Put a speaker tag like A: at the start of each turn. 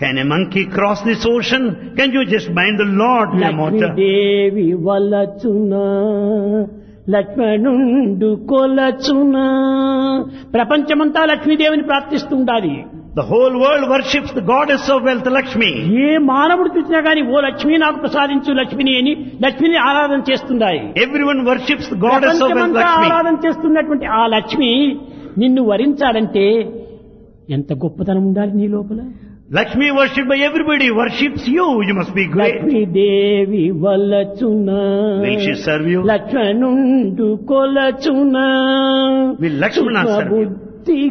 A: Can a monkey cross this ocean? Can you just bind the Lord to a mortar?
B: Lakshmidevi వలచున లక్ష్మణుండు కొలచున ప్రపంచమంతా లక్ష్మీదేవిని ప్రార్థిస్తుండాలి
A: The whole world worships the goddess of wealth, Lakshmi.
B: ఏ మానవుడు చూసినా గాని ఓ లక్ష్మి నాకు ప్రసాదించు లక్ష్మిని అని లక్ష్మిని ఆరాధన చేస్తున్నాయి
A: Everyone worships the goddess of wealth,
B: ప్రపంచమంతా
A: Lakshmi.
B: ఆరాధన చేస్తున్నటువంటి ఆ లక్ష్మి నిన్ను వరించాలంటే ఎంత గొప్పతనం ఉండాలి నీ లోపల
A: Lakshmi worshipped by everybody worships you. You must be great.
B: Lakshmidevi వలచున
A: Will she serve you?
B: లక్ష్మణుండు కొలచున
A: Will Lakshmana serve you?
B: బుద్ధి